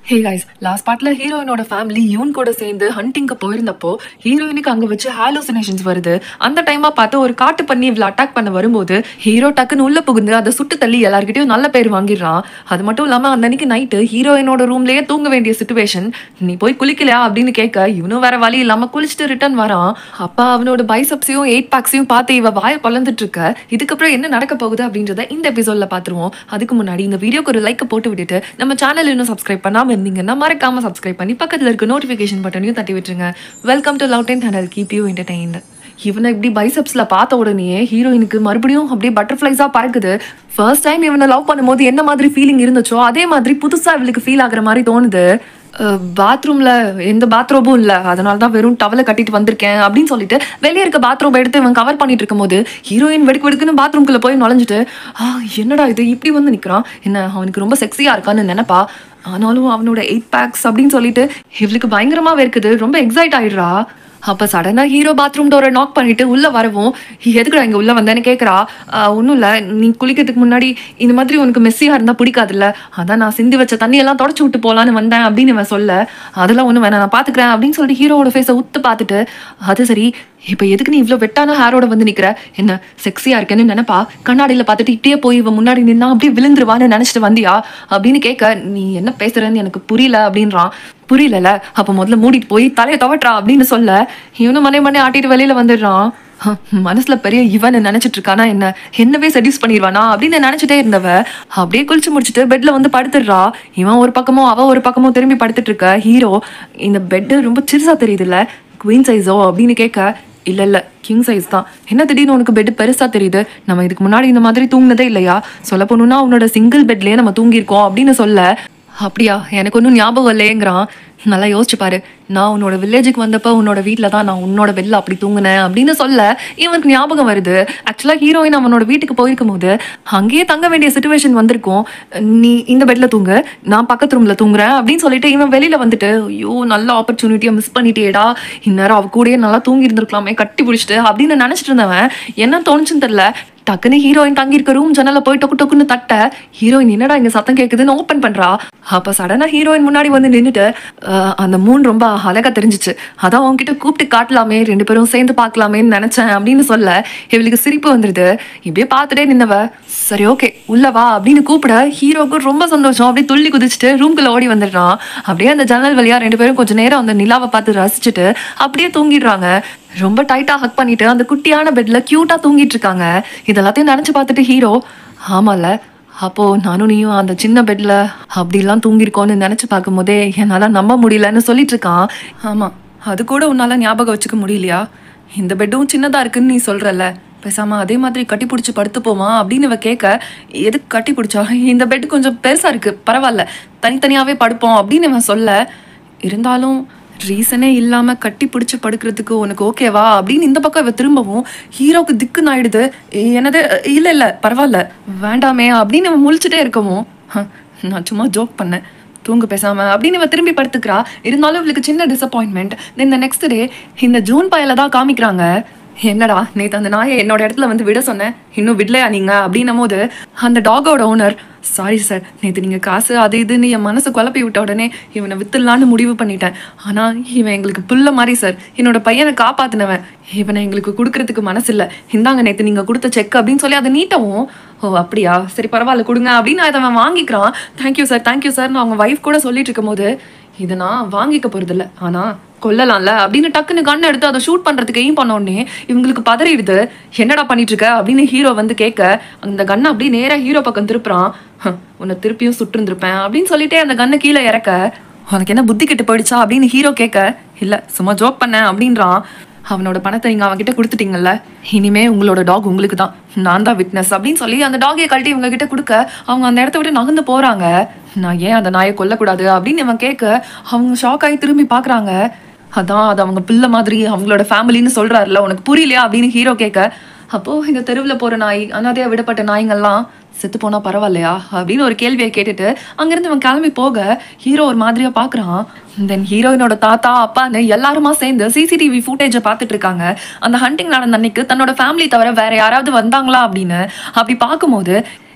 Hey guys last பார்ட்ல ஹீரோயினோட family இவன் கூட சேர்ந்து ஹண்டிங்க்கு போயிருந்தப்போ ஹீரோயினுக்கு அங்க வச்சு ஹாலோசினேஷன்ஸ் வருது அந்த டைமா பார்த்து ஒரு காட்டு பண்ணி இவ்வளோ அட்டாக் பண்ண வரும்போது ஹீரோ டக்குன்னு உள்ள புகுந்து அதை சுட்டு தள்ளி எல்லார்கிட்டயும் நல்ல பேர் வாங்கிடுறான் அது மட்டும் இல்லாம அந்த அன்னைக்கு நைட்டு ஹீரோயினோட ரூம்லயே தூங்க வேண்டிய சுச்சுவேஷன் நீ போய் குளிக்கலையா அப்படின்னு கேட்க இவனும் வேற வழி இல்லாம குளிச்சுட்டு ரிட்டர்ன் வரான் அப்பா அவனோட பைசப்ஸையும் எயிட் பேக்ஸையும் பார்த்து இவ வாயை பொழந்துட்டு இருக்க இதுக்கப்புறம் என்ன நடக்க போகுது அப்படின்றத இந்த எபிசோட்ல பாத்துருவோம் அதுக்கு முன்னாடி இந்த வீடியோக்கு ஒரு லைக் போட்டு விட்டுட்டு நம்ம சேனல் இன்னும் சப்ஸ்கிரைப் பண்ணாம இருந்தீங்கன்னா மறக்காம சப்ஸ்கிரைப் பண்ணி பக்கத்துல இருக்க நோட்டிஃபிகேஷன் பட்டனையும் தட்டி விட்டுருங்க welcome to Love Ten channel keep you entertained இவனை இப்படி பைசப்ஸ்ல பார்த்த உடனே ஹீரோயினுக்கு மறுபடியும் அப்படியே பட்டர்ஃப்ளைஸா பறக்குது ஃபர்ஸ்ட் டைம் இவனை லவ் பண்ணும்போது என்ன மாதிரி ஃபீலிங் இருந்துச்சோ அதே மாதிரி புதுசா இவளுக்கு ஃபீல் ஆகுற மாதிரி தோணுது பாத்ரூம்ல எந்த பாத்ரூமும் இல்ல அதனால தான் வெறும் டவலை கட்டிட்டு வந்திருக்கேன் அப்படின்னு சொல்லிட்டு வெளியே இருக்க பாத்ரூம் எடுத்து இவன் கவர் பண்ணிட்டு இருக்கும்போது ஹீரோயின் வெடுக்கு வெடுக்குன்னு பாத்ரூம்குள்ள போய் நுழைஞ்சிட்டு ஆ என்னடா இது இப்படி வந்து நிக்கிறான் என்ன அவனுக்கு ரொம்ப செக்ஸியா இருக்கான்னு நினைப்பா ஆனாலும் அவனோட எயிட் பேக்ஸ் அப்படின்னு சொல்லிட்டு இவளுக்கு பயங்கரமா இருக்குது ரொம்ப எக்ஸைட் ஆயிடுறா அப்ப சடனா ஹீரோ பாத்ரூம் டோரை நாக் பண்ணிட்டு உள்ள வரவும் எதுக்குடா இங்க உள்ள வந்தேன்னு கேக்குறா ஒன்றும் இல்லை நீ குளிக்கிறதுக்கு முன்னாடி இந்த மாதிரி உனக்கு மெஸ்ஸியா இருந்தா பிடிக்காதுல்ல அதான் நான் சிந்தி வச்ச தண்ணியெல்லாம் தொடச்சு விட்டு போலான்னு வந்தேன் அப்படின்னு இவன் சொல்ல அதெல்லாம் ஒன்றும் வேணாம் நான் பாத்துக்கிறேன் அப்படின்னு சொல்லிட்டு ஹீரோவோட ஃபேஸை உத்து பார்த்துட்டு அது சரி இப்போ எதுக்கு நீ இவ்வளோ வெட்டான ஹேரோட வந்து நிக்கிற என்ன செக்ஸியா இருக்கேன்னு நினைப்பா கண்ணாடியில பார்த்துட்டு இப்படியே போய் இவன் முன்னாடி நின்னா அப்படியே விழுந்துருவான்னு நினைச்சிட்டு வந்தியா அப்படின்னு கேட்க நீ என்ன பேசுறேன்னு எனக்கு புரியல அப்படின்றான் புரியலல அப்ப முதல்ல மூடிட்டு போய் தலையை துவட்டுறா அப்படின்னு சொல்ல இவனும் மனை மனை ஆட்டிட்டு வெளியில வந்துடுறான் ஹ, மனசுல பெரிய இவன் நினைச்சிட்டு இருக்கானா என்ன என்னவே செடியூஸ் பண்ணிடுவானா அப்படின்னு நினைச்சிட்டே இருந்தவ அப்படியே குளிச்சு முடிச்சுட்டு பெட்ல வந்து படுத்துடுறா இவன் ஒரு பக்கமும் அவ ஒரு பக்கமும் திரும்பி படுத்துட்டு இருக்க ஹீரோ இந்த பெட் ரொம்ப சிறுசா தெரியுதுல்ல குவீன் சைஸோ அப்படின்னு கேட்க இல்ல இல்ல கிங் சைஸ் தான் என்ன திடீர்னு உனக்கு பெட் பெருசா தெரியுது நம்ம இதுக்கு முன்னாடி இந்த மாதிரி தூங்கினதே இல்லையா சொல்ல போனோம்னா உன்னோட சிங்கிள் பெட்லயே நம்ம தூங்கியிருக்கோம் அப்படின்னு சொல்ல அப்படியா எனக்கு ஒன்றும் ஞாபகம் இல்லையேங்கிறான் நல்லா யோசிச்சு பாரு நான் உன்னோட வில்லேஜுக்கு வந்தப்போ உன்னோட வீட்டில் தான் நான் உன்னோட பெல்ல அப்படி தூங்கினேன் அப்படின்னு சொல்ல இவனுக்கு ஞாபகம் வருது ஆக்சுவலாக ஹீரோயின் அவனோட வீட்டுக்கு போயிருக்கும் போது அங்கேயே தங்க வேண்டிய சுச்சுவேஷன் வந்திருக்கும் நீ இந்த பெட்ல தூங்கு நான் பக்கத்து ரூம்ல தூங்குறேன் அப்படின்னு சொல்லிட்டு இவன் வெளியில வந்துட்டு ஐயோ நல்ல ஆப்பர்ச்சுனிட்டியை மிஸ் பண்ணிட்டேடா இந்நேரம் அவ கூடயே நல்லா தூங்கி இருந்திருக்கலாமே கட்டி பிடிச்சிட்டு அப்படின்னு நினைச்சிட்டு இருந்தவன் என்ன தோணுச்சுன்னு தெரியல டக்குன்னு ஹீரோயின் தங்கி இருக்க ரூம் ஜன்னல போய் டொக்கு டொக்குன்னு தட்ட ஹீரோயின் என்னடா இங்க சத்தம் கேக்குதுன்னு ஓபன் பண்றா அப்ப சடனா ஹீரோயின் முன்னாடி வந்து நின்னுட்டு "அஹ், அந்த மூன் ரொம்ப அழகா தெரிஞ்சுச்சு அதான் உன்கிட்ட கூப்பிட்டு காட்டலாமே ரெண்டு பேரும் சேர்ந்து பார்க்கலாமேன்னு நினைச்சேன் அப்படின்னு சொல்ல இவளுக்கு சிரிப்பு வந்துருது இப்படியே பார்த்துட்டே நின்னவ சரி ஓகே உள்ள வா அப்படின்னு கூப்பிட ஹீரோக்கு ரொம்ப சந்தோஷம் அப்படியே துள்ளி குதிச்சுட்டு ரூம்குள்ள ஓடி வந்துடுறான் அப்படியே அந்த ஜன்னல் வழியா ரெண்டு பேரும் கொஞ்ச நேரம் அந்த நிலாவை பார்த்து ரசிச்சுட்டு அப்படியே தூங்கிடுறாங்க ரொம்ப டைட்டா ஹக் பண்ணிட்டு அந்த குட்டியான பெட்ல கியூட்டா தூங்கிட்டு இருக்காங்க இதெல்லாத்தையும் நினைச்சு பார்த்துட்டு ஹீரோ ஆமால அப்போ நானும் நீயும் அந்த சின்ன பெட்ல அப்படிலாம் தூங்கியிருக்கோன்னு நினைச்சு பார்க்கும்போதே என்னால நம்ப முடியலன்னு சொல்லிட்டு இருக்கான் ஆமா அது கூட உன்னால ஞாபகம் வச்சுக்க முடியலையா இந்த பெட்டும் சின்னதா இருக்குன்னு நீ சொல்றல பேசாம அதே மாதிரி கட்டி பிடிச்சி படுத்துப்போமா அப்படின்னு இவ கேட்க எதுக்கு கட்டி பிடிச்சா இந்த பெட் கொஞ்சம் பெருசா இருக்கு பரவாயில்ல தனித்தனியாவே படுப்போம் அப்படின்னு இவன் சொல்ல இருந்தாலும் ரீசனே இல்லாம கட்டி பிடிச்சு படுக்கிறதுக்கு உனக்கு ஓகேவா அப்படின்னு இந்த பக்கம் இவ திரும்பவும் ஹீரோக்கு திக்குன்னு ஆயிடுது என்னது இல்ல இல்ல பரவாயில்ல வேண்டாமே அப்படின்னு இவன் முழிச்சுட்டே இருக்கவும் "ஹ, நான் சும்மா ஜோக் பண்ணேன் தூங்கு பேசாம அப்படின்னு இவ திரும்பி படுத்துக்கிறா இருந்தாலும் இவளுக்கு சின்ன டிசப்பாயின்மெண்ட் இந்த நெக்ஸ்ட் டே இந்த ஜூன் பயல தான் காமிக்கிறாங்க என்னடா நேத்து அந்த நாயை என்னோட இடத்துல வந்து விட சொன்னேன் இன்னும் விடலையா நீங்க அப்படின்னும் போது அந்த டாகோட ஓனர் சாரி சார் நேற்று நீங்கள் காசு அது இதுன்னு என் மனசு குழப்பி விட்ட உடனே இவனை வித்துடலான்னு முடிவு பண்ணிட்டேன் ஆனால் இவன் எங்களுக்கு புள்ள மாதிரி சார் என்னோட பையனை காப்பாத்தினவன் இவனை எங்களுக்கு கொடுக்கறதுக்கு மனசு இல்லை இந்தாங்க நேற்று நீங்கள் கொடுத்த செக் அப்படின்னு சொல்லி அதை நீட்டவும் ஓ அப்படியா சரி பரவாயில்ல கொடுங்க அப்படின்னு அதை அவன் வாங்கிக்கிறான் தேங்க்யூ சார் தேங்க்யூ சார்னு அவங்க ஒய்ஃப் கூட சொல்லிட்டு இருக்கும்போது இதை நான் வாங்கிக்க போறதில்ல ஆனா கொல்லலாம்ல அப்படின்னு டக்குன்னு கண்ணை எடுத்து அதை ஷூட் பண்றதுக்கு எய்ம் பண்ண உடனே இவங்களுக்கு பதறிடுது என்னடா பண்ணிட்டு இருக்க அப்படின்னு ஹீரோ வந்து கேட்க அந்த கண்ணை அப்படியே நேரா ஹீரோ பக்கம் திருப்புறான் "ஹம், உன்னை திருப்பியும் சுட்டிருந்திருப்பேன் அப்படின்னு சொல்லிட்டே அந்த கண்ணை கீழே இறக்க உனக்கு என்ன புத்தி கெட்டு போயிடுச்சா அப்படின்னு ஹீரோ கேட்க இல்ல சும்மா ஜோக் பண்ணேன் அப்படின்றான் அவனோட பணத்தை நீங்க அவன்கிட்ட கொடுத்துட்டீங்கல்ல இனிமே உங்களோட டாக் உங்களுக்கு தான் நான் தான் விட்னஸ் அப்படின்னு சொல்லி அந்த டாகையை கழட்டி இவங்க கிட்ட கொடுக்க அவங்க அந்த இடத்த விட்டு நகர்ந்து போறாங்க நான் ஏன் அந்த நாயை கொல்லக்கூடாது அப்படின்னு இவன் கேட்க அவங்க ஷாக் ஆகி திரும்பி பாக்குறாங்க அதான் அது அவங்க பிள்ளை மாதிரி அவங்களோட ஃபேமிலின்னு சொல்றாருல உனக்கு புரியலையா அப்படின்னு ஹீரோ கேட்க அப்போ இந்த தெருவில் போற நாய் அனாதையா விடப்பட்ட நாய்ங்கள்லாம் செத்து போனா பரவாயில்லையா அப்படின்னு ஒரு கேள்வியை கேட்டுட்டு அங்கிருந்து இவன் கிளம்பி போக ஹீரோ ஒரு மாதிரியா பாக்குறான் தென் ஹீரோயினோட தாத்தா அப்பான்னு எல்லாருமா சேர்ந்து சிசிடிவி ஃபுட்டேஜை பார்த்துட்டு இருக்காங்க அந்த ஹண்டிங் நடந்த அன்னைக்கு தன்னோட ஃபேமிலி தவிர வேற யாராவது வந்தாங்களா அப்படின்னு அப்படி பார்க்கும்போது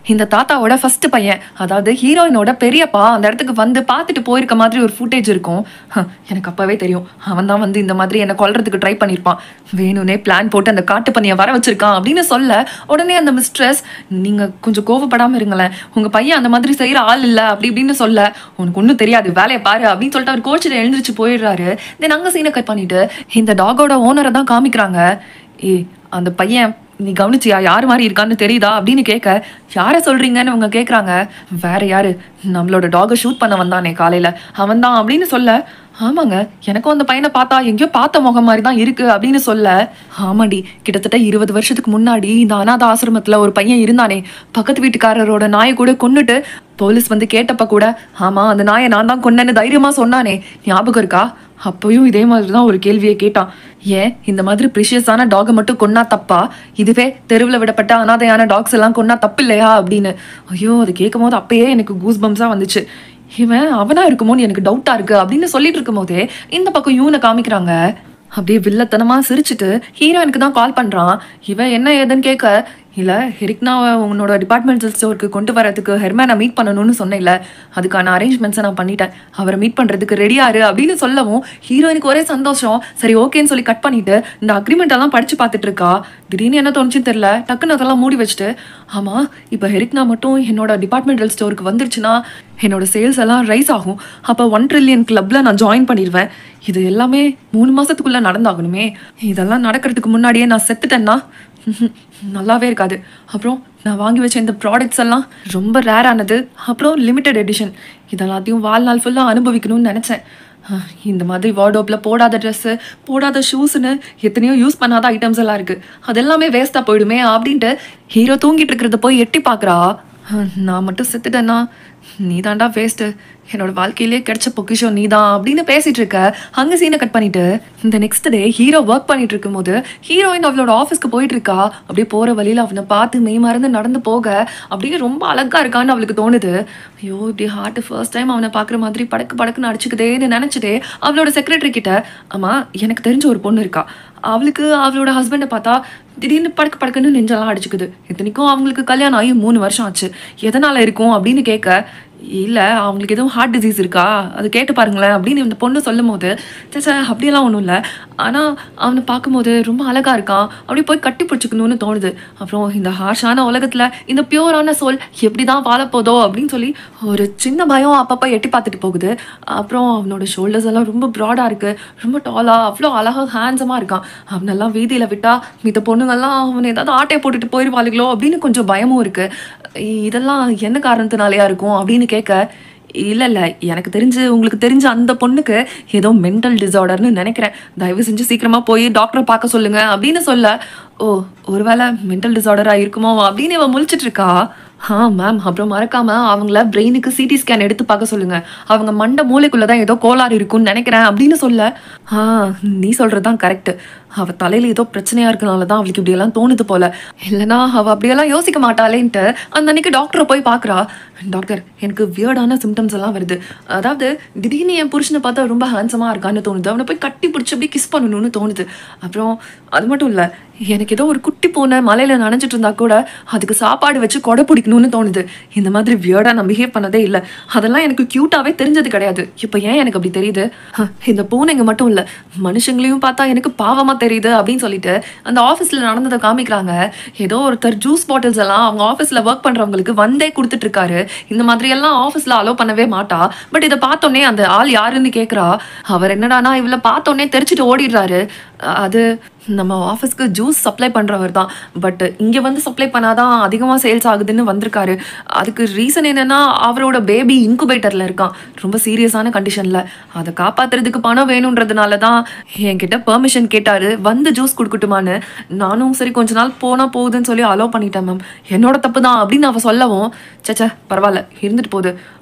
இந்த தாத்தாவோட ஃபர்ஸ்ட் பையன் அதாவது ஹீரோயினோட பெரியப்பா அந்த இடத்துக்கு வந்து பார்த்துட்டு போயிருக்க மாதிரி ஒரு ஃபுட்டேஜ் இருக்கும் ஹ, எனக்கு அப்பவே தெரியும் அவன் தான் வந்து இந்த மாதிரி என்னை கொல்றதுக்கு ட்ரை பண்ணியிருப்பான் வேணும்னே பிளான் போட்டு அந்த காட்டு பண்ணியை வர வச்சிருக்கான் அப்படின்னு சொல்ல உடனே அந்த மிஸ்ட்ரஸ் நீங்க கொஞ்சம் கோவப்படாம இருங்களேன் உங்க பையன் அந்த மாதிரி செய்யற ஆள் இல்ல அப்படி இப்படின்னு சொல்ல உனக்கு ஒன்றும் தெரியாது வேலையை பாரு அப்படின்னு சொல்லிட்டு அவர் கோச்சில் எழுந்திரிச்சு போயிடுறாரு தென் அங்க சீனை கட் பண்ணிட்டு இந்த டாகோட ஓனரை தான் காமிக்கிறாங்க ஏ அந்த பையன் நீ கவனிச்சியா யார் மாதிரி இருக்கான்னு தெரியுதா அப்படின்னு கேட்க யாரை சொல்றீங்கன்னு அவங்க கேட்குறாங்க வேற யாரு நம்மளோட டாகை ஷூட் பண்ண வந்தானே காலையில அவன் தான் அப்படின்னு சொல்ல ஆமாங்க எனக்கும் அந்த பையனை பார்த்தா எங்கேயோ பார்த்த முகம் மாதிரி தான் இருக்கு அப்படின்னு சொல்ல ஆமாடி கிட்டத்தட்ட இருபது வருஷத்துக்கு முன்னாடி இந்த அனாத ஆசிரமத்துல ஒரு பையன் இருந்தானே பக்கத்து வீட்டுக்காரரோட நாயை கூட கொன்னுட்டு போலீஸ் வந்து கேட்டப்ப கூட ஆமா அந்த நாயை நான் தான் கொன்னேன்னு தைரியமா சொன்னானே ஞாபகம் இருக்கா அப்பயும் இதே மாதிரி தான் ஒரு கேள்வியை கேட்டான் ஏன் இந்த மாதிரி ப்ரிஷியஸான டாகை மட்டும் கொன்னா தப்பா இதுவே தெருவில் விடப்பட்ட அனாதையான டாக்ஸ் எல்லாம் கொன்னா தப்பு இல்லையா அப்படின்னு ஐயோ அது கேட்கும் போது அப்பயே எனக்கு கூஸ் பம்ஸாக வந்துச்சு இவன் அவனா இருக்குமோன்னு எனக்கு டவுட்டா இருக்கு அப்படின்னு சொல்லிட்டு இருக்கும் போதே இந்த பக்கம் யூனை காமிக்கிறாங்க அப்படியே வில்லத்தனமா சிரிச்சுட்டு ஹீரோயினுக்கு தான் கால் பண்றான் இவன் என்ன ஏதுன்னு கேட்க இல்ல ஹெரிக்னாவை உன்னோட டிபார்ட்மெண்டல் ஸ்டோருக்கு கொண்டு வரதுக்கு ஹெர்மேனை மீட் பண்ணணும்னு சொன்னேன்ல அதுக்கான அரேஞ்ச்மெண்ட்ஸை நான் பண்ணிட்டேன் அவரை மீட் பண்றதுக்கு ரெடியாரு அப்படின்னு சொல்லவும் ஹீரோயினுக்கு ஒரே சந்தோஷம் சரி ஓகேன்னு சொல்லி கட் பண்ணிட்டு இந்த அக்ரிமெண்ட் எல்லாம் படிச்சு பார்த்துட்டு இருக்கா திடீர்னு என்ன தோணுச்சுன்னு தெரியல டக்குன்னு அதெல்லாம் மூடி வச்சுட்டு ஆமா இப்போ ஹெரிக்னா மட்டும் என்னோட டிபார்ட்மெண்டல் ஸ்டோருக்கு வந்துருச்சுன்னா என்னோட சேல்ஸ் எல்லாம் ரைஸ் ஆகும் அப்போ ஒன் ட்ரில்லியன் கிளப்ல நான் ஜாயின் பண்ணிடுவேன் இது எல்லாமே மூணு மாசத்துக்குள்ள நடந்தாகணுமே இதெல்லாம் நடக்கிறதுக்கு முன்னாடியே நான் செத்துட்டேன்னா ம்ஹும். நல்லாவே இருக்காது அப்புறம் நான் வாங்கி வச்ச இந்த ப்ராடக்ட்ஸ் எல்லாம் ரொம்ப ரேரானது அப்புறம் லிமிட்டட் எடிஷன் இதெல்லாத்தையும் வாழ்நாள் ஃபுல்லாக அனுபவிக்கணும்னு நினச்சேன் அஹ், இந்த மாதிரி வார்டோப்பில் போடாத ட்ரெஸ்ஸு போடாத ஷூஸ்னு எத்தனையோ யூஸ் பண்ணாத ஐட்டம்ஸ் எல்லாம் இருக்குது அது எல்லாமே வேஸ்ட்டாக போயிடுமே அப்படின்ட்டு ஹீரோ தூங்கிட்டு இருக்கிறத போய் எட்டி பார்க்குறா நான் மட்டும் செத்துட்டேன்னா நீ தாண்டா வேஸ்ட்டு என்னோட வாழ்க்கையிலே கிடைச்ச பொக்கிஷம் நீ தான் அப்படின்னு பேசிட்டு இருக்க அங்கே சீனை கட் பண்ணிட்டு இந்த நெக்ஸ்ட் டே ஹீரோ ஒர்க் பண்ணிட்டு இருக்கும்போது ஹீரோயின் அவளோட ஆஃபீஸ்க்கு போயிட்டு இருக்கா அப்படியே போற வழியில அவனை பார்த்து மெய் மறந்து நடந்து போக அப்படியே ரொம்ப அழகா இருக்கான்னு அவளுக்கு தோணுது ஐயோ இப்படி ஹார்ட் ஃபர்ஸ்ட் டைம் அவனை பார்க்குற மாதிரி படக்கு படக்குன்னு அடிச்சுக்குதேன்னு நினைச்சிட்டு அவளோட செக்ரட்டரி கிட்ட ஆமா எனக்கு தெரிஞ்ச ஒரு பொண்ணு இருக்கா அவளுக்கு அவளோட ஹஸ்பண்டை பார்த்தா திடீர்னு படக்கு படக்குன்னு நெஞ்செல்லாம் அடிச்சுக்குது இத்தனைக்கும் அவங்களுக்கு கல்யாணம் ஆகி மூணு வருஷம் ஆச்சு எதனால இருக்கும் அப்படின்னு கேட்க இல்ல அவங்களுக்கு எதுவும் ஹார்ட் டிசீஸ் இருக்கா அது கேட்டு பாருங்களேன் அப்படின்னு இந்த பொண்ணு சொல்லும் போது சேச்சா அப்படியெல்லாம் ஒன்றும் இல்லை ஆனால் அவனை பார்க்கும்போது ரொம்ப அழகா இருக்கான் அப்படியே போய் கட்டி பிடிச்சிக்கணும்னு தோணுது அப்புறம் இந்த ஹார்ஷான உலகத்துல இந்த பியூரான சோல் எப்படி தான் வாழப்போதோ அப்படின்னு சொல்லி ஒரு சின்ன பயம் அப்பப்போ எட்டி பார்த்துட்டு போகுது அப்புறம் அவனோட ஷோல்டர்ஸ் எல்லாம் ரொம்ப ப்ராடாக இருக்கு ரொம்ப டாலா அவ்வளோ அழகா ஹேண்ட்ஸமாக இருக்கான் அவனெல்லாம் வீதியில் விட்டா மித்த பொண்ணுங்கெல்லாம் அவனை ஏதாவது ஆட்டையை போட்டுட்டு போயிடுவாளுகளோ அப்படின்னு கொஞ்சம் பயமும் இருக்கு இ- இதெல்லாம் என்ன காரணத்தினாலயா இருக்கும் அப்படின்னு கேட்க இல்லை இல்லை எனக்கு தெரிஞ்சு உங்களுக்கு தெரிஞ்ச அந்த பொண்ணுக்கு ஏதோ மென்டல் டிசார்டர்னு நினைக்கிறேன் தயவு செஞ்சு சீக்கிரமா போய் டாக்டரை பார்க்க சொல்லுங்க அப்படின்னு சொல்ல ஓ ஒருவேளை மென்டல் டிசார்டரா இருக்குமோ அப்படின்னு இவன் முழிச்சிட்டு இருக்கா ஆ மேம் அப்புறம் மறக்காம அவங்கள பிரெயினுக்கு சிடி ஸ்கேன் எடுத்து பார்க்க சொல்லுங்க அவங்க மண்டை மூளைக்குள்ள தான் ஏதோ கோளாறு இருக்கும்னு நினைக்கிறேன் அப்படின்னு சொல்ல ஆ நீ சொல்றது தான் கரெக்ட் அவ தலையில ஏதோ பிரச்சனையா இருக்கனால தான் அவளுக்கு இப்படியெல்லாம் தோணுது போல இல்லைன்னா அவ அப்படியெல்லாம் யோசிக்க மாட்டாளேன்ட்டு அந்த அன்னைக்கு டாக்டரை போய் பார்க்கறா டாக்டர் எனக்கு வியர்டான சிம்டம்ஸ் எல்லாம் வருது அதாவது திடீர்னு என் புருஷனை பார்த்தா ரொம்ப ஹேண்ட்ஸமா இருக்கான்னு தோணுது அவனை போய் கட்டி பிடிச்சி அப்படியே கிஸ் பண்ணணும்னு தோணுது அப்புறம் அது மட்டும் இல்லை எனக்கு ஏதோ ஒரு குட்டி பூனை மலையில நனைஞ்சிட்டு இருந்தா கூட அதுக்கு சாப்பாடு வச்சு கொடை பிடிக்கணும்னு தோணுது இந்த மாதிரி வியர்டா நான் பிஹேவ் பண்ணதே இல்லை அதெல்லாம் எனக்கு கியூட்டாவே தெரிஞ்சது கிடையாது இப்போ ஏன் எனக்கு அப்படி தெரியுது ஹ, இந்த பூனைங்க மட்டும் இல்லை மனுஷங்களையும் பார்த்தா எனக்கு பாவமா தெரியுது அப்படின்னு சொல்லிட்டு அந்த ஆஃபீஸ்ல நடந்ததை காமிக்கிறாங்க ஏதோ ஒருத்தர் ஜூஸ் பாட்டில்ஸ் எல்லாம் அவங்க ஆஃபீஸ்ல ஒர்க் பண்றவங்களுக்கு வந்தே கொடுத்துட்டு இருக்காரு இந்த மாதிரி எல்லாம் ஆஃபீஸ்ல அலோவ் பண்ணவே மாட்டா பட் இதை பார்த்தோன்னே அந்த ஆள் யாருன்னு கேட்குறா அவர் என்னடானா இவளை பார்த்தோன்னே தெரிச்சுட்டு ஓடிடுறாரு அது நம்ம ஆஃபீஸ்க்கு ஜூஸ் சப்ளை பண்ணுறவர் தான் பட் இங்கே வந்து சப்ளை பண்ணாதான் அதிகமாக சேல்ஸ் ஆகுதுன்னு வந்திருக்காரு அதுக்கு ரீசன் என்னன்னா அவரோட பேபி இன்குபேட்டரில் இருக்கான் ரொம்ப சீரியஸான கண்டிஷனில் அதை காப்பாத்துறதுக்கு பணம் வேணுன்றதுனால தான் என்கிட்ட பெர்மிஷன் கேட்டாரு வந்து ஜூஸ் கொடுக்கட்டுமான்னு நானும் சரி கொஞ்ச நாள் போனால் போகுதுன்னு சொல்லி அலோவ் பண்ணிட்டேன் மேம் என்னோட தப்பு தான் அப்படின்னு அவ சொல்லவும் சச்சா பரவாயில்ல இருந்துட்டு போகுது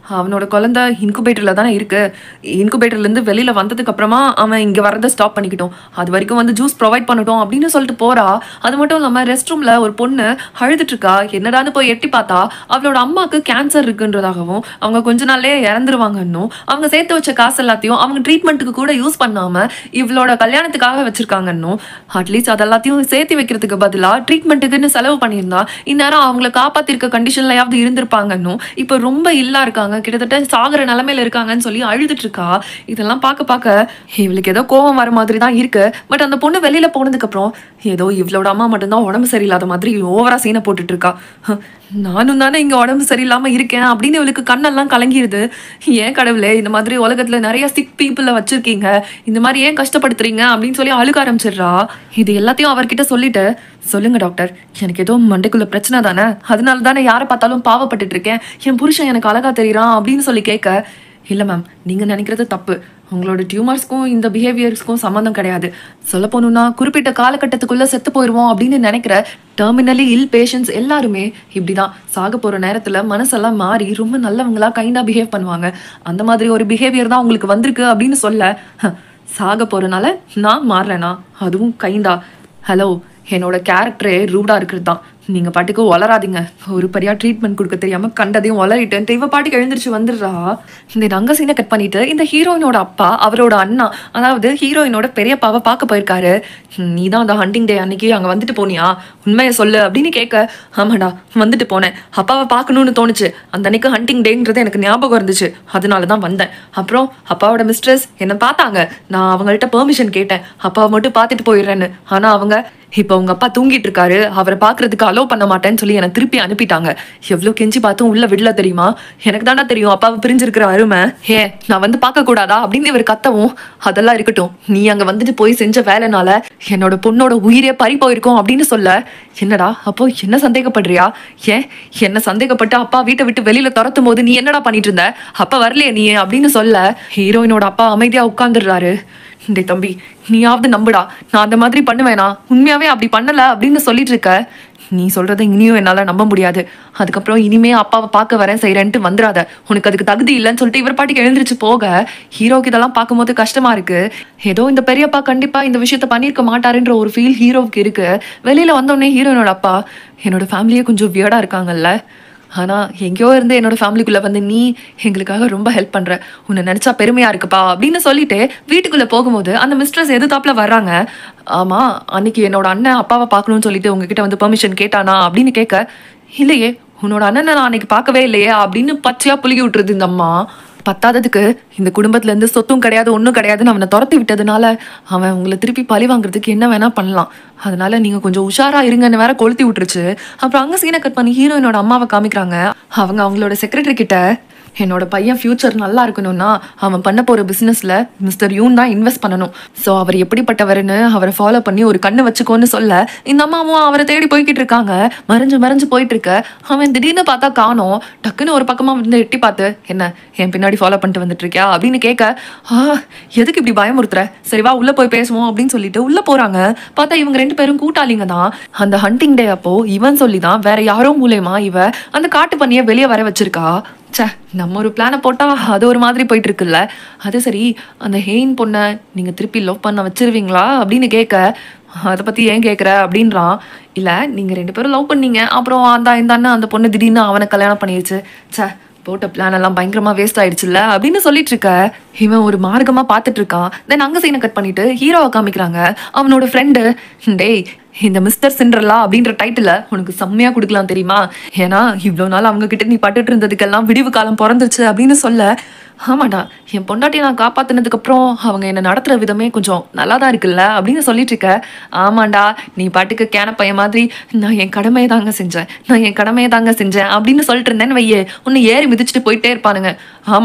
அவனோட குழந்தை இன்குபேட்டரில் தானே இருக்கு இன்குபேட்டர்லேருந்து வெளியில் வந்ததுக்கு அப்புறமா அவன் இங்கே வரதை ஸ்டாப் பண்ணிக்கிட்டோம் அது வரைக்கும் வந்து ஜூஸ் ப்ரொவைட் பண்ணட்டும் அப்படின்னு சொல்லிட்டு போறா அது மட்டும் இல்லாமல் ரெஸ்ட் ரூமில் ஒரு பொண்ணு அழுதுட்டு இருக்கா என்னடான்னு போய் எட்டி பார்த்தா அவளோட அம்மாவுக்கு கேன்சர் இருக்குன்றதாகவும் அவங்க கொஞ்ச நாள்லயே இறந்துருவாங்கன்னும் அவங்க சேர்த்து வச்ச காசு எல்லாத்தையும் அவங்க ட்ரீட்மெண்ட்டுக்கு கூட யூஸ் பண்ணாம இவளோட கல்யாணத்துக்காக வச்சிருக்காங்கன்னும் அட்லீஸ்ட் அதெல்லாத்தையும் சேர்த்து வைக்கிறதுக்கு பதிலாக ட்ரீட்மெண்ட்டுக்குன்னு செலவு பண்ணியிருந்தா இந்நேரம் அவங்கள காப்பாத்திருக்க கண்டிஷன்லயாவது இருந்திருப்பாங்கன்னும் இப்போ ரொம்ப இல்லா இருக்காங்க கிட்டத்தட்ட சாகுற நிலைமையில இருக்காங்கன்னு சொல்லி அழுதுட்டு இருக்கா இதெல்லாம் பார்க்க பார்க்க இவளுக்கு ஏதோ கோவம் வர மாதிரி தான் இருக்கு பட் அந்த பொண்ணு வெளியில போனதுக்கு அப்புறம் ஏதோ இவளோட அம்மா மட்டும்தான் உடம்பு சரியில்லாத மாதிரி ஓவரா சீனை போட்டுட்டு இருக்கா ஹ, நானும் தானே இங்க உடம்பு சரியில்லாம இருக்கேன் அப்படின்னு இவளுக்கு கண்ணெல்லாம் கலங்கிருது ஏன் கடவுளே இந்த மாதிரி உலகத்துல நிறைய சிக் பீப்புள வச்சிருக்கீங்க இந்த மாதிரி ஏன் கஷ்டப்படுத்துறீங்க அப்படின்னு சொல்லி அழுக ஆரம்பிச்சிடுறா இது எல்லாத்தையும் அவர்கிட்ட சொல்லிட்டு சொல்லுங்க டாக்டர் எனக்கு ஏதோ மண்டைக்குள்ள பிரச்சனை தானே அதனால தானே யாரை பார்த்தாலும் பாவப்பட்டுட்டு இருக்கேன் என் புருஷன் எனக்கு அழகா தெரியறான் அப்படின்னு சொல்லி கேட்க இல்லை மேம் நீங்கள் நினைக்கிறது தப்பு உங்களோட டியூமர்ஸ்க்கும் இந்த பிஹேவியர்ஸ்க்கும் சம்மந்தம் கிடையாது சொல்ல போகணுன்னா குறிப்பிட்ட காலகட்டத்துக்குள்ள செத்து போயிடுவோம் அப்படின்னு நினைக்கிற டெர்மினலி இல் பேஷண்ட்ஸ் எல்லாருமே இப்படிதான் சாக போகிற நேரத்தில் மனசெல்லாம் மாறி ரொம்ப நல்லவங்களா கைண்டாக பிஹேவ் பண்ணுவாங்க அந்த மாதிரி ஒரு பிஹேவியர் தான் உங்களுக்கு வந்திருக்கு அப்படின்னு சொல்ல "ஹ, சாக போகிறனால நான் மாறுறேனா அதுவும் கைண்டா ஹலோ என்னோட கேரக்டரே ரூடா இருக்கிறது தான் நீங்க பாட்டுக்கு வளராதீங்க ஒரு படியா ட்ரீட்மெண்ட் கொடுக்க தெரியாம கண்டதையும் வளரிட்டு இவ பாட்டுக்கு எழுந்திருச்சு வந்துடுறா இந்த ரங்க சீனை கட் பண்ணிட்டு இந்த ஹீரோயினோட அப்பா அவரோட அண்ணா அதாவது ஹீரோயினோட பெரியப்பாவை பார்க்க போயிருக்காரு நீ தான் அந்த ஹண்டிங் டே அன்னைக்கு அங்க வந்துட்டு போனியா உண்மையை சொல்லு அப்படின்னு கேட்க ஆமாடா வந்துட்டு போனேன் அப்பாவை பார்க்கணும்னு தோணுச்சு அந்த அன்னைக்கு ஹண்டிங் டேங்கிறது எனக்கு ஞாபகம் இருந்துச்சு அதனால தான் வந்தேன் அப்புறம் அப்பாவோட மிஸ்ட்ரஸ் என்னை பார்த்தாங்க நான் அவங்கள்ட்ட பெர்மிஷன் கேட்டேன் அப்பாவை மட்டும் பார்த்துட்டு போயிடுறேன்னு ஆனா அவங்க இப்போ உங்க அப்பா தூங்கிட்டு இருக்காரு அவரை பார்க்கறதுக்கு அலோவ் பண்ண மாட்டேன்னு சொல்லி என்னை திருப்பி அனுப்பிட்டாங்க எவ்வளோ கெஞ்சி பார்த்தும் உள்ள விடல தெரியுமா எனக்கு தானே தெரியும் அப்பாவை பிரிஞ்சிருக்கிற அருமை ஏ நான் வந்து பார்க்க கூடாதா அப்படின்னு இவர் கத்தவும் அதெல்லாம் இருக்கட்டும் நீ அங்க வந்துட்டு போய் செஞ்ச வேலைனால என்னோட பொண்ணோட உயிரே பறி போயிருக்கும் அப்படின்னு சொல்ல என்னடா அப்போ என்ன சந்தேகப்படுறியா ஏன் என்ன சந்தேகப்பட்டு அப்பா வீட்டை விட்டு வெளியில துரத்தும் போது நீ என்னடா பண்ணிட்டு இருந்த அப்பா வரலையே நீ அப்படின்னு சொல்ல ஹீரோயினோட அப்பா அமைதியா உட்கார்ந்துடுறாரு டேய் தம்பி நீயாவது நம்புடா நான் அந்த மாதிரி பண்ணுவேனா உண்மையாவே அப்படி பண்ணல அப்படின்னு சொல்லிட்டு இருக்க நீ சொல்றத இனியும் என்னால நம்ப முடியாது அதுக்கப்புறம் இனிமே அப்பாவை பார்க்க வரேன் செய்றேன்ட்டு வந்துடாத உனக்கு அதுக்கு தகுதி இல்லைன்னு சொல்லிட்டு இவர் பாட்டுக்கு எழுந்திருச்சு போக ஹீரோக்கு இதெல்லாம் பார்க்கும்போது கஷ்டமா இருக்கு ஏதோ இந்த பெரியப்பா கண்டிப்பா இந்த விஷயத்த பண்ணியிருக்க மாட்டாருன்ற ஒரு ஃபீல் ஹீரோவுக்கு இருக்கு வெளியில வந்தோடனே ஹீரோயினோட அப்பா என்னோட ஃபேமிலியே கொஞ்சம் வியர்டா இருக்காங்கல்ல ஆனா எங்கேயோ இருந்து என்னோட ஃபேமிலிக்குள்ள வந்து நீ எங்களுக்காக ரொம்ப ஹெல்ப் பண்ற உன்னை நினைச்சா பெருமையா இருக்குப்பா அப்படின்னு சொல்லிட்டு வீட்டுக்குள்ள போகும்போது அந்த மிஸ்ட்ரஸ் எதிர்த்தாப்புல வர்றாங்க ஆமா அன்னைக்கு என்னோட அண்ணன் அப்பாவை பார்க்கணும்னு சொல்லிட்டு உங்ககிட்ட வந்து பெர்மிஷன் கேட்டானா அப்படின்னு கேட்க இல்லையே உன்னோட அண்ணனை நான் அன்னைக்கு பார்க்கவே இல்லையே அப்படின்னு பச்சையா புலுகி விட்டுருது இந்த அம்மா பத்தாததுக்கு இந்த குடும்பத்துல இருந்து சொத்தும் கிடையாது ஒன்றும் கிடையாதுன்னு அவனை துரத்தி விட்டதுனால அவன் உங்களை திருப்பி பழி வாங்குறதுக்கு என்ன வேணா பண்ணலாம் அதனால நீங்க கொஞ்சம் உஷாரா இருங்கன்னு வேற கொளுத்தி விட்டுருச்சு அப்புறம் அங்க சீனை கட் பண்ணி ஹீரோயினோட அம்மாவை காமிக்கிறாங்க அவங்க அவங்களோட செக்ரட்டரி கிட்ட என்னோட பையன் ஃபியூச்சர் நல்லா இருக்கணும்னா அவன் பண்ண போற பிசினஸ்ல மிஸ்டர் யூன் தான் இன்வெஸ்ட் பண்ணணும் ஸோ அவர் எப்படிப்பட்டவர்னு அவரை ஃபாலோ பண்ணி ஒரு கண்ணு வச்சுக்கோன்னு சொல்ல இந்த அம்மாவும் அவரை தேடி போய்கிட்டு இருக்காங்க மறைஞ்சு மறைஞ்சு போயிட்டு இருக்க அவன் திடீர்னு பார்த்தா காணோம் டக்குன்னு ஒரு பக்கமா வந்து எட்டி பார்த்து என்ன என் பின்னாடி ஃபாலோ பண்ணிட்டு வந்துட்டு இருக்கியா அப்படின்னு கேட்க ஆ எதுக்கு இப்படி பயமுறுத்துற சரி வா உள்ள போய் பேசுவோம் அப்படின்னு சொல்லிட்டு உள்ள போறாங்க பார்த்தா இவங்க ரெண்டு பேரும் கூட்டாளிங்க தான் அந்த ஹண்டிங் டே அப்போ இவன் சொல்லி தான் வேற யாரோ மூலியமா இவ அந்த காட்டு பண்ணிய வெளியே வர வச்சிருக்கா ச்சே நம்ம ஒரு பிளானை போட்டா அது ஒரு மாதிரி போயிட்டு இருக்குல்ல அது சரி அந்த ஹெயின் பொண்ணை நீங்க திருப்பி லவ் பண்ண வச்சிருவீங்களா அப்படின்னு கேட்க அதை பத்தி ஏன் கேட்குற அப்படின்றான் இல்ல நீங்க ரெண்டு பேரும் லவ் பண்ணீங்க அப்புறம் அந்த இந்த அண்ணன் அந்த பொண்ணு திடீர்னு அவனை கல்யாணம் பண்ணிருச்சு ச்சே போட்ட பிளான் எல்லாம் பயங்கரமா வேஸ்ட் ஆயிடுச்சுல்ல அப்படின்னு சொல்லிட்டு இருக்க இவன் ஒரு மார்க்கமா பார்த்துட்டு இருக்கான் தென் அங்க சீனை கட் பண்ணிட்டு ஹீரோவை காமிக்கிறாங்க அவனோட ஃப்ரெண்டு டேய் இந்த மிஸ்டர் சிண்ட்ரலா அப்படின்ற டைட்டில உனக்கு செம்மையா கொடுக்கலாம் தெரியுமா ஏன்னா இவ்வளோ நாள் அவங்க கிட்ட நீ பட்டுட்டு இருந்ததுக்கெல்லாம் விடிவு காலம் பிறந்துச்சு அப்படின்னு சொல்ல ஆமாடா என் பொண்டாட்டியை நான் காப்பாத்தினதுக்கு அப்புறம் அவங்க என்ன நடத்துற விதமே கொஞ்சம் நல்லா தான் இருக்குல்ல அப்படின்னு சொல்லிட்டு இருக்க ஆமாண்டா நீ பாட்டுக்கு கேன பையன் மாதிரி நான் என் கடமையை தாங்க செஞ்சேன் நான் என் கடமையை தாங்க செஞ்சேன் அப்படின்னு சொல்லிட்டு இருந்தேன்னு வையே உன்னை ஏறி மிதிச்சுட்டு போயிட்டே இருப்பானுங்க ஆமா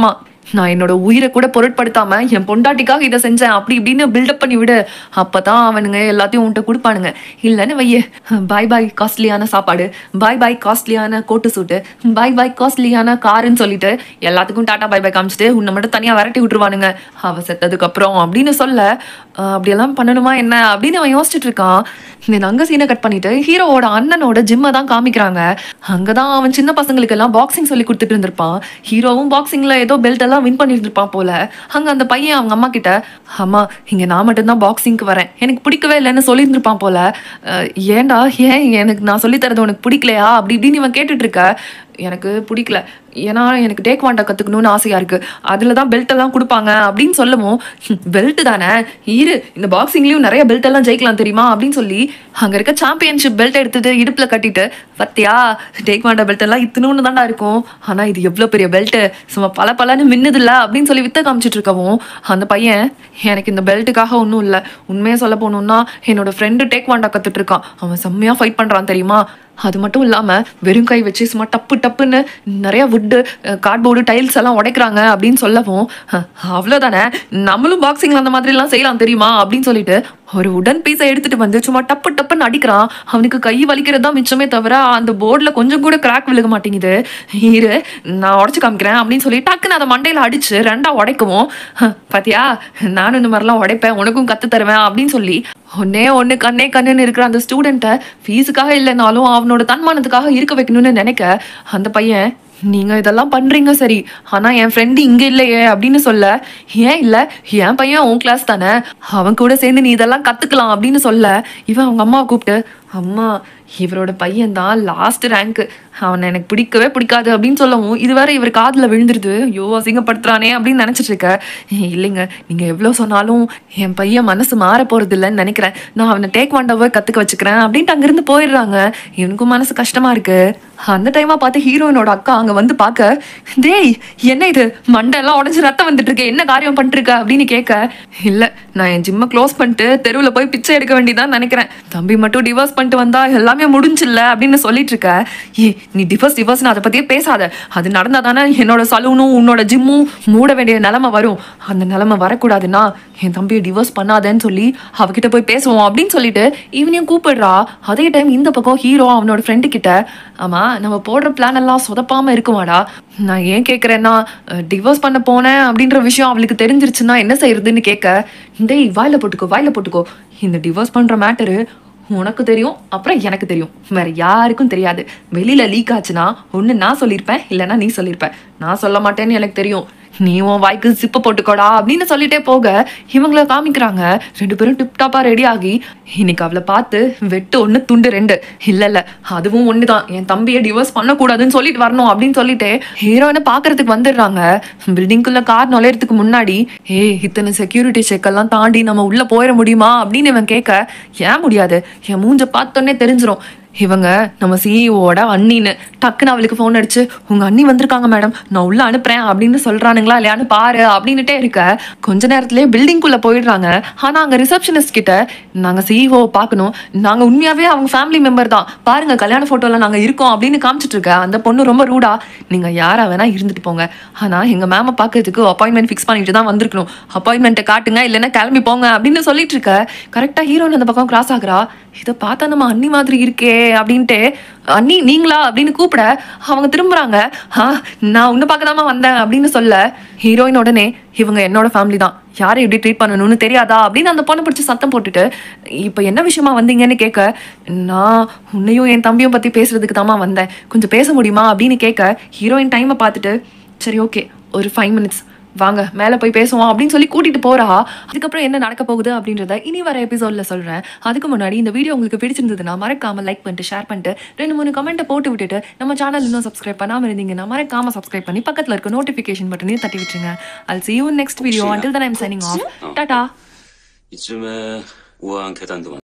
நான் என்னோட உயிரை கூட பொருட்படுத்தாம என் பொண்டாட்டிக்காக இதை செஞ்சேன் அப்படி இப்படின்னு பில்டப் பண்ணி விடு அப்பதான் அவனுங்க எல்லாத்தையும் உன்கிட்ட கொடுப்பானுங்க இல்லைன்னு வையே பாய் பாய் காஸ்ட்லியான சாப்பாடு பாய் பாய் காஸ்ட்லியான கோட்டு சூட்டு பாய் பாய் காஸ்ட்லியான காருன்னு சொல்லிட்டு எல்லாத்துக்கும் டாட்டா பாய் பாய் காமிச்சிட்டு உன்னை மட்டும் தனியா விரட்டி விட்டுருவானுங்க அவ செத்ததுக்கு அப்புறம் அப்படின்னு சொல்ல அஹ், அப்படியெல்லாம் பண்ணணுமா என்ன அப்படின்னு அவன் யோசிச்சுட்டு இருக்கான் இந்த அங்க சீனை கட் பண்ணிட்டு ஹீரோவோட அண்ணனோட ஜிம்மை தான் காமிக்கிறாங்க அங்கதான் அவன் சின்ன பசங்களுக்கு எல்லாம் பாக்ஸிங் சொல்லி கொடுத்துட்டு இருந்திருப்பான் ஹீரோவும் பாக்ஸிங்ல ஏதோ பெல்ட் எல்லாம் வின் பண்ணியிருந்திருப்பான் போல அங்க அந்த பையன் அவங்க அம்மா கிட்ட அம்மா இங்க நான் மட்டும்தான் பாக்ஸிங்க்கு வரேன் எனக்கு பிடிக்கவே இல்லைன்னு சொல்லியிருந்திருப்பான் போல அஹ், ஏன்டா ஏன் எனக்கு நான் சொல்லி தரது உனக்கு பிடிக்கலையா அப்படி இப்படின்னு இவன் கேட்டுட்டு இருக்க எனக்கு பிடிக்கல ஏன்னா எனக்கு டேக் வாண்டா கற்றுக்கணும்னு ஆசையாக இருக்குது அதில் தான் பெல்ட் எல்லாம் கொடுப்பாங்க அப்படின்னு சொல்லவும் பெல்ட் தானே இரு இந்த பாக்ஸிங்லேயும் நிறைய பெல்ட் எல்லாம் ஜெயிக்கலாம் தெரியுமா அப்படின்னு சொல்லி அங்கே இருக்க சாம்பியன்ஷிப் பெல்ட் எடுத்துட்டு இடுப்பில் கட்டிட்டு பத்தியா டேக் வாண்டா பெல்ட் எல்லாம் இத்தனுன்னு தான்டா இருக்கும் ஆனால் இது எவ்வளோ பெரிய பெல்ட்டு சும்மா பல பலன்னு மின்னுதில்ல அப்படின்னு சொல்லி வித்த காமிச்சிட்டு இருக்கவும் அந்த பையன் எனக்கு இந்த பெல்ட்டுக்காக ஒன்றும் இல்லை உண்மையாக சொல்ல போகணுன்னா என்னோட ஃப்ரெண்டு டேக் வாண்டா கற்றுட்டு இருக்கான் அவன் செம்மையாக ஃபைட் பண்ணுறான் தெரியுமா அது மட்டும் இல்லாமல் வெறும் கை வச்சு சும்மா டப்பு டப்புன்னு நிறைய வுட்டு கார்ட்போர்டு டைல்ஸ் எல்லாம் உடைக்கிறாங்க அப்படின்னு சொல்லவும் அஹ், அவ்வளோதானே நம்மளும் பாக்ஸிங்ல அந்த மாதிரிலாம் செய்யலாம் தெரியுமா அப்படின்னு சொல்லிட்டு ஒரு உடன் பீஸை எடுத்துட்டு வந்து சும்மா டப்பு டப்புன்னு அடிக்கிறான் அவனுக்கு கை வலிக்கிறது தான் மிச்சமே தவிர அந்த போர்டில் கொஞ்சம் கூட கிராக் விழுக மாட்டேங்குது இரு நான் உடச்சு காமிக்கிறேன் அப்படின்னு சொல்லி டக்குன்னு அதை மண்டையில் அடிச்சு ரெண்டா உடைக்கவும் "ஹ, பாத்தியா நானும் இந்த மாதிரிலாம் உடைப்பேன் உனக்கும் கத்து தருவேன் அப்படின்னு சொல்லி ஒன்னே ஒன்று கண்ணே கண்ணுன்னு இருக்கிற அந்த ஸ்டூடெண்ட்டை ஃபீஸுக்காக இல்லைனாலும் அவனோட தன்மானத்துக்காக இருக்க வைக்கணும்னு நினைக்க அந்த பையன் நீங்க இதெல்லாம் பண்றீங்க சரி ஆனா என் ஃப்ரெண்டு இங்க இல்லையே அப்படின்னு சொல்ல ஏன் இல்ல என் பையன் உன் கிளாஸ் தானே அவன் கூட சேர்ந்து நீ இதெல்லாம் கத்துக்கலாம் அப்படின்னு சொல்ல இவன் அவங்க அம்மாவை கூப்பிட்டு அம்மா இவரோட பையன் தான் லாஸ்ட் ரேங்க் அவனை எனக்கு பிடிக்கவே பிடிக்காது அப்படின்னு சொல்லவும் இது வேற இவர் காதுல விழுந்துருது ஐயோ அசிங்கப்படுத்துறானே அப்படின்னு நினைச்சிட்டு இருக்க இல்லைங்க நீங்க எவ்வளவு சொன்னாலும் என் பையன் மனசு மாற போறது இல்லைன்னு நினைக்கிறேன் நான் அவனை டேக் வாண்டாவே கத்துக்க வச்சுக்கிறேன் அப்படின்ட்டு அங்கிருந்து போயிடுறாங்க இவனுக்கும் மனசு கஷ்டமா இருக்கு அந்த டைமா பார்த்து ஹீரோயினோட அக்கா அங்க வந்து பார்க்க டேய் என்ன இது மண்டெல்லாம் உடஞ்சு ரத்தம் வந்துட்டு இருக்கு என்ன காரியம் பண்ணிட்டு இருக்க அப்படின்னு கேட்க இல்ல நான் என் ஜிம்மை க்ளோஸ் பண்ணிட்டு தெருவில் போய் பிச்சை எடுக்க வேண்டியதான் நினைக்கிறேன் தம்பி மட்டும் டிவோர்ஸ் பண்ணிட்டு வந்தா எல்லாமே முடிஞ்சில்ல அப்படின்னு சொல்லிட்டு இருக்க ஏ நீ டிவோர்ஸ் டிவோர்ஸ் அதை பத்தியே பேசாத அது நடந்தா தானே என்னோட சலூனும் உன்னோட ஜிம்மும் மூட வேண்டிய நிலைமை வரும் அந்த நிலைமை வரக்கூடாதுன்னா என் தம்பியை டிவோர்ஸ் பண்ணாதேன்னு சொல்லி அவகிட்ட போய் பேசுவோம் அப்படின்னு சொல்லிட்டு இவனையும் கூப்பிடுறா அதே டைம் இந்த பக்கம் ஹீரோ அவனோட ஃப்ரெண்டு கிட்ட ஆமா நம்ம போடுற பிளான் எல்லாம் சொதப்பாம இருக்குமாடா நான் ஏன் கேட்குறேன்னா டிவோர்ஸ் பண்ண போனேன் அப்படின்ற விஷயம் அவளுக்கு தெரிஞ்சிருச்சுன்னா என்ன செய்யறதுன்னு கேட்க டேய் வாயில போட்டுக்கோ வாயில போட்டுக்கோ இந்த டிவோர்ஸ் பண்ற மேட்டரு உனக்கு தெரியும் அப்புறம் எனக்கு தெரியும் வேற யாருக்கும் தெரியாது வெளியில லீக் ஆச்சுன்னா ஒன்று நான் சொல்லியிருப்பேன் இல்லைன்னா நீ சொல்லியிருப்ப நான் சொல்ல மாட்டேன்னு எனக்கு தெரியும் நீ உன் வாய்க்கு சிப்பு போட்டுக்கோடா அப்படின்னு சொல்லிட்டே போக இவங்கள காமிக்கிறாங்க ரெண்டு பேரும் டிப்டாப்பா ரெடி ஆகி இன்னைக்கு அவளை பார்த்து வெட்டு ஒன்று துண்டு ரெண்டு இல்ல இல்ல அதுவும் ஒன்று தான் என் தம்பியை டிவோர்ஸ் பண்ணக்கூடாதுன்னு சொல்லிட்டு வரணும் அப்படின்னு சொல்லிட்டு ஹீரோயினை பார்க்கறதுக்கு வந்துடுறாங்க பில்டிங்குள்ள கார் நுழையறதுக்கு முன்னாடி ஏ இத்தனை செக்யூரிட்டி செக் எல்லாம் தாண்டி நம்ம உள்ள போயிட முடியுமா அப்படின்னு இவன் கேட்க ஏன் முடியாது என் மூஞ்ச பார்த்தோன்னே தெரிஞ்சிரும் இவங்க நம்ம சிஇஓட அண்ணின்னு டக்குன்னு அவளுக்கு ஃபோன் அடிச்சு உங்க அண்ணி வந்திருக்காங்க மேடம் நான் உள்ள அனுப்புறேன் அப்படின்னு சொல்றானுங்களா இல்லையான்னு பாரு அப்படின்னுட்டே இருக்க கொஞ்ச நேரத்திலேயே பில்டிங்குள்ள போயிடுறாங்க ஆனா அங்க ரிசப்ஷனிஸ்ட் கிட்ட நாங்க சிஇஓ பார்க்கணும் நாங்க உண்மையாவே அவங்க ஃபேமிலி மெம்பர் தான் பாருங்க கல்யாண போட்டோல நாங்க இருக்கோம் அப்படின்னு காமிச்சிட்டு இருக்க அந்த பொண்ணு ரொம்ப ரூடா நீங்க யாரா வேணா இருந்துட்டு போங்க ஆனா எங்க மேம பார்க்கறதுக்கு அப்பாயின்மெண்ட் ஃபிக்ஸ் பண்ணிட்டு தான் வந்திருக்கணும் அப்பாயின்மெண்ட்டை காட்டுங்க இல்லைன்னா கிளம்பி போங்க அப்படின்னு சொல்லிட்டு இருக்க கரெக்டா ஹீரோயின் அந்த பக்கம் கிராஸ் ஆகுறா இதை பார்த்தா நம்ம அண்ணி மாதிரி இருக்கே அப்படின்ட்டு அண்ணி நீங்களா அப்படின்னு கூப்பிட அவங்க திரும்புறாங்க ஆ நான் உன்னை பார்க்கதாமா வந்தேன் அப்படின்னு சொல்ல ஹீரோயின் உடனே இவங்க என்னோட ஃபேமிலி தான் யாரை எப்படி ட்ரீட் பண்ணணும்னு தெரியாதா அப்படின்னு அந்த பொண்ணை பிடிச்சி சத்தம் போட்டுட்டு இப்போ என்ன விஷயமா வந்தீங்கன்னு கேட்க நான் உன்னையும் என் தம்பியும் பற்றி பேசுறதுக்கு தாம்மா வந்தேன் கொஞ்சம் பேச முடியுமா அப்படின்னு கேட்க ஹீரோயின் டைமை பார்த்துட்டு சரி ஓகே ஒரு ஃபைவ் மினிட்ஸ் வாங்க மேலே போய் பேசுவோம் அப்படின்னு சொல்லி கூட்டிட்டு போறா அதுக்கப்புறம் என்ன நடக்க போகுது அப்படின்றத இனி வர எபிசோட்ல சொல்றேன் அதுக்கு முன்னாடி இந்த வீடியோ உங்களுக்கு பிடிச்சிருந்ததுன்னா மறக்காம லைக் பண்ணிட்டு ஷேர் பண்ணிட்டு ரெண்டு மூணு கமெண்ட்டை போட்டு விட்டுட்டு நம்ம சேனல் இன்னும் சப்ஸ்கிரைப் பண்ணாம இருந்தீங்கன்னா மறக்காம சப்ஸ்கிரைப் பண்ணி பக்கத்துல இருக்க நோட்டிஃபிகேஷன் பட்டனையும் தட்டி விட்டுருங்க I'll see you in next video until then I'm signing off Tata 이쯤에 우아한 계단도